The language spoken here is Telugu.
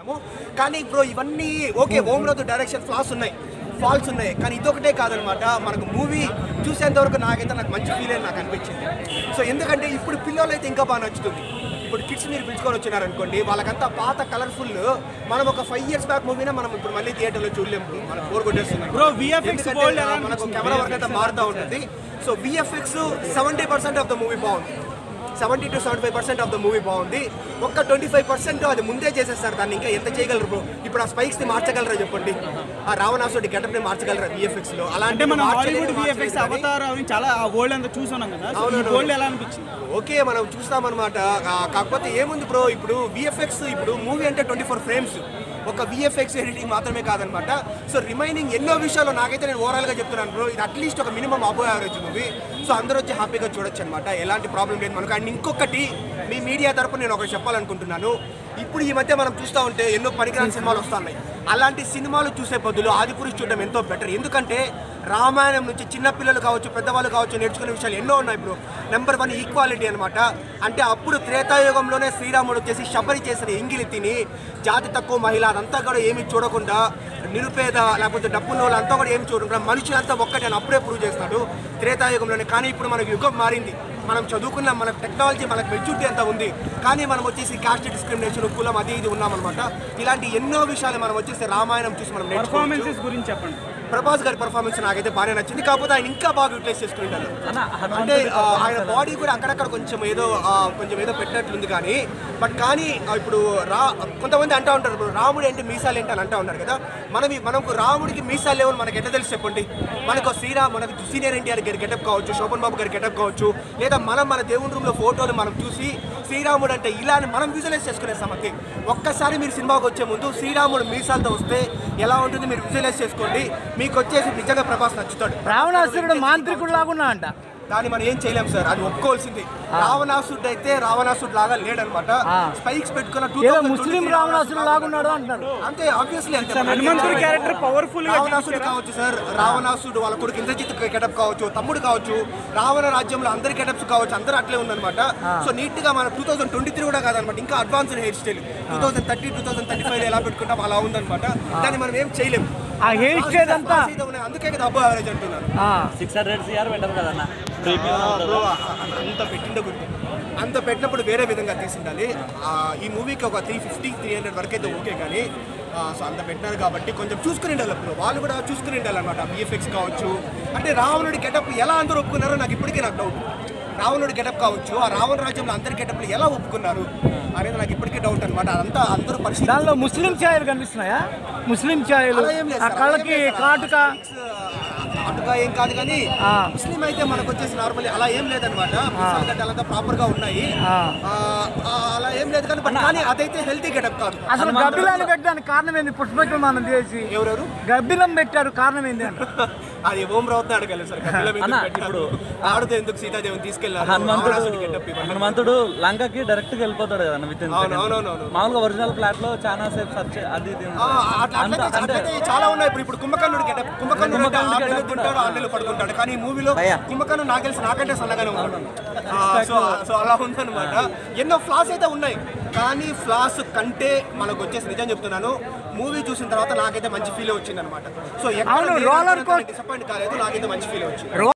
మనము కానీ బ్రో ఇవన్నీ okay Om Raju direction flaws ఉన్నాయి ఫాల్స్ ఉన్నాయి కానీ ఇదొకటే కాదనమాట మనకు మూవీ చూసేంత వరకు నాకైతే నాకు మంచి ఫీల్ అని నాకు అనిపించింది సో ఎందుకంటే ఇప్పుడు పిల్లలు అయితే ఇంకా బాగా నచ్చుతుంది ఇప్పుడు కిడ్స్ మీరు పిలుచుకొని వచ్చినారు అనుకోండి వాళ్ళకంతా పాత కలర్ఫుల్ మనం ఒక ఫైవ్ ఇయర్స్ బ్యాక్ మూవీనే మనం ఇప్పుడు మళ్ళీ థియేటర్లో చూడలేము మనం బోర్ కొట్టేస్తున్నాం Bro, VFX ఎందుకంటే, bold ఎలా మనకు అనిపించింది? కెమెరా వర్క్ అయితే మారుతూ ఉంటుంది so VFX seventy percent of the movie బాగుంది seventy to seventy five percent of the movie బాగుంది ఒక్క ట్వంటీ ఫైవ్ పర్సెంట్ అది ముందే చేసేస్తారు దాన్ని ఇంకా ఎంత చేయగలరు బ్రో ఇప్పుడు ఆ స్పైక్స్ ని మార్చగలరా చెప్పండి ఆ రావణాసుడి గెటప్ ని మార్చగలరా విఎఫ్ఎక్స్ లో అంటే అలాంటి మనం హాలీవుడ్ విఎఫ్ఎక్స్ అవతార్ అవి చాలా ఆ వరల్డ్ అంతా చూసున్నాం కదా సో ఈ అవునవును. వరల్డ్ ఎలా అనిపించింది ఓకే మనం చూస్తామన్నమాట ఆ, కాకపోతే ఏముంది బ్రో ఇప్పుడు విఎఫ్ఎక్స్ ఇప్పుడు మూవీ అంటే ట్వంటీ ఫోర్ ఫ్రేమ్స్ ఒక విఎఫ్ఎక్స్ ఎడిటింగ్ మాత్రమే కాదనమాట సో రిమైనింగ్ ఎన్నో విషయాలు నాకైతే నేను ఓవరాల్ గా చెప్తున్నాను బ్రో ఇది అట్లీస్ట్ ఒక మినిమం అబో యావరేజ్ మూవీ సో అందరూ వచ్చి హ్యాపీగా చూడొచ్చు అనమాట ఎలాంటి ప్రాబ్లం లేదు మనకు అండ్ ఇంకొకటి మీ మీడియా తరపున నేను ఒకటి చెప్పాలనుకుంటున్నాను ఇప్పుడు ఈ మధ్య మనం చూస్తూ ఉంటే ఎన్నో పనికిరాని సినిమాలు వస్తున్నాయి అలాంటి సినిమాలు చూసే బదులు ఆదిపురుష్ చూడడం ఎంతో బెటర్ ఎందుకంటే రామాయణం నుంచి చిన్నపిల్లలు కావచ్చు పెద్దవాళ్ళు కావచ్చు నేర్చుకునే విషయాలు ఎన్నో ఉన్నాయి ఇప్పుడు నెంబర్ వన్ ఈక్వాలిటీ అనమాట అంటే అప్పుడు త్రేతాయుగంలోనే శ్రీరాముడు వచ్చేసి శబరి చేసిన ఎంగిలి తిని జాతి తక్కువ మహిళ అదంతా కూడా ఏమీ చూడకుండా నిరుపేద లేకపోతే డబ్బున్న వాళ్ళంతా కూడా ఏమి చూడకుండా మనుషులంతా ఒక్కటే అని అప్పుడే ప్రూవ్ చేస్తాడు త్రేతాయుగంలోనే కానీ ఇప్పుడు మనకు యుగం మారింది మనం చదువుకున్నాం మనకు టెక్నాలజీ మనకు మెచ్యూరిటీ అంతా ఉంది కానీ మనం వచ్చేసి కాస్ట్ డిస్క్రిమినేషన్ కులం అది ఇది ఉన్నామన్నమాట ఇలాంటి ఎన్నో విషయాలు మనం వచ్చేసి రామాయణం చూసి మనం నేర్చుకోవచ్చు పర్ఫార్మెన్సెస్ గురించి చెప్పండి ప్రభాస్ గారి పర్ఫార్మెన్స్ నాకైతే బాగానే నచ్చింది కాకపోతే ఆయన ఇంకా బాగా యూటిలైజ్ చేసుకుంటారు అంటే ఆ, ఆయన బాడీ కూడా అక్కడక్కడ కొంచెం ఏదో ఆ, కొంచెం ఏదో పెట్టినట్లుంది కానీ బట్ కానీ ఆ, ఇప్పుడు రా కొంతమంది అంటూ ఉంటారు ఇప్పుడు రాముడు ఏంటి మీసాలు ఏంటి అని అంటూ ఉంటారు కదా మనం ఈ- మనకు రాముడికి మీసాలు లేవని మనకి ఎట్లా తెలుసు చెప్పండి మనకు శ్రీరామ్ మనకు సీనియర్ ఎన్టీఆర్ గారి గెటప్ కావచ్చు శోభన్ బాబు గారి గెటప్ కావచ్చు లేదా మనం మన దేవుని రూమ్లో ఫోటోలు మనం చూసి శ్రీరాముడు అంటే ఇలా అని మనం విజువలైజ్ చేసుకునేస్తాం అంతే ఒక్కసారి మీరు సినిమాకి వచ్చే ముందు శ్రీరాముడు మీసాలతో వస్తే ఎలా ఉంటుంది మీరు విజువలైజ్ చేసుకోండి మీకు వచ్చేసి నిజంగా ప్రభాస్ నచ్చుతాడు రావణాసురుడు మాంత్రికుడు లాగున్నా అంట దాన్ని మనం ఏం చేయలేం సార్ అది ఒప్పుకోవాల్సింది రావణాసుడు అయితే రావణాసుడు లాగా లేడనమాట స్పైక్స్ పెట్టుకున్న ఏదో ముస్లిం రావణాసురుడు లాగున్నాడు అంటున్నారు అంతే ఆబ్వియస్లీ అంతే హనుమంతుడి క్యారెక్టర్ పవర్ఫుల్ గా రావణాసుడు కావచ్చు సార్ రావణాసుడు వాళ్ళ కొడుకు ఇంద్రజిత్ గెటప్ కావచ్చు తమ్ముడు కావచ్చు రావణ రాజ్యంలో అందరి గెటప్స్ కావచ్చు అందరూ అట్లే ఉందన్నమాట సో నీట్ గా మన టూ థౌసండ్ ట్వంటీ త్రీ కూడా కాదనమాట ఇంకా advanced hairstyle two thousand thirty two thousand thirty five ఎలా పెట్టుకుంటాం అలా ఉందన్నమాట దాన్ని మనం ఏం చేయలేం ఆ హెయిర్ స్టైల్ అంతా అందుకే కదా అబ్బో యావరేజ్ అంటున్నాను ఆ, సిక్స్ హండ్రెడ్ సిఆర్ పెట్టరు కదన్న బ్రో, అంత పెట్టిండే గుర్తు అంత పెట్టినప్పుడు వేరే విధంగా తీసిండాలి ఆ, ఈ మూవీకి ఒక త్రీ ఫిఫ్టీ త్రీ హండ్రెడ్ వరకు అయితే ఓకే కానీ ఆ, సో అంత పెట్టినారు కాబట్టి కొంచెం చూసుకుని ఉండాలి అప్పుడు వాళ్ళు కూడా చూసుకుని ఉండాలన్నమాట విఎఫ్ఎక్స్ కావచ్చు అంటే రావణుడి గెటప్ ఎలా అందరూ ఒప్పుకున్నారో నాకు ఇప్పటికీ నాకు డౌట్ రావణుడి గెటప్ కావచ్చు ఆ రావణ రాజ్యంలో అందరి గెటప్లు ఎలా ఒప్పుకున్నారు అనేది నాకు ఇప్పటికీ డౌట్ అనమాట అదంతా అందరూ పరిశీలన దానిలో ముస్లిం ఛాయలు కనిపిస్తున్నాయా ముస్లిం ఛాయలు అలా ఏం లేదు ఆ సార్, కళ్ళకి అలా ఏం లేదు. కాటుక అటుగా ఏం కాదు కానీ ఆ. ముస్లిం అయితే మనకు వచ్చేసి నార్మల్ అలా ఏం లేదనమాట గడ్డలంతా ప్రాపర్ గా ఉన్నాయి ఆ. ఆ, ఆ, అలా ఏం లేదు కానీ but కానీ అదైతే హెల్తీ గెటప్ కాదు అసలు గబ్బిలాన్ని పెట్టడానికి కారణం ఏంది పుష్పవిమానం చేసి ఎవరెవరు గబ్బిలం పెట్టారు కారణం ఏంది అంట అది ఓం రావుత్ అడగాలి సార్ కపిలం ఎందుకు పెట్టారు? ఆడుతూ ఎందుకు సీతాదేవిని తీసుకెళ్లారు హనుమంతుడు రావణాసుడి getup ఇవ్వండి. హనుమంతుడు లంకకి డైరెక్ట్ గా వెళ్ళిపోతాడు కదా విత్ ఇన్ అవును, అవును, అవును, అవును. మామూలుగా ఒరిజినల్ ఫ్లాట్ లో చాలా సేపు సర్చ్ అది ఇది ఆ, అట్లా అంత- అట్లయితే అంటే అట్లయితే చాలా ఉన్నాయి ఇప్పుడు ఇప్పుడు కుంభకర్ణుడి గెటప్ కుంభకర్ణుడు అంటే ఆరు నెలలు తింటాడు ఆరు నెలలు పడుకుంటాడు కానీ ఈ మూవీలో భయ్యా. కుంభకర్ణుడు నాకు తెలిసి నాకంటే సన్నగానే ఉన్నాడు ఆ, సో సో అలా ఉందన్నమాట ఎన్నో ఫ్లాస్ అయితే ఉన్నాయి కానీ ఫ్లాస్ కంటే మనకు వచ్చేసి నిజం చెప్తున్నాను మూవీ చూసిన తర్వాత నాకైతే మంచి ఫీల్ వచ్చింది అనమాట సో అవును, roller coaster- డిసప్పాయింట్ కాలేదు నాకైతే మంచి ఫీల్ వచ్చింది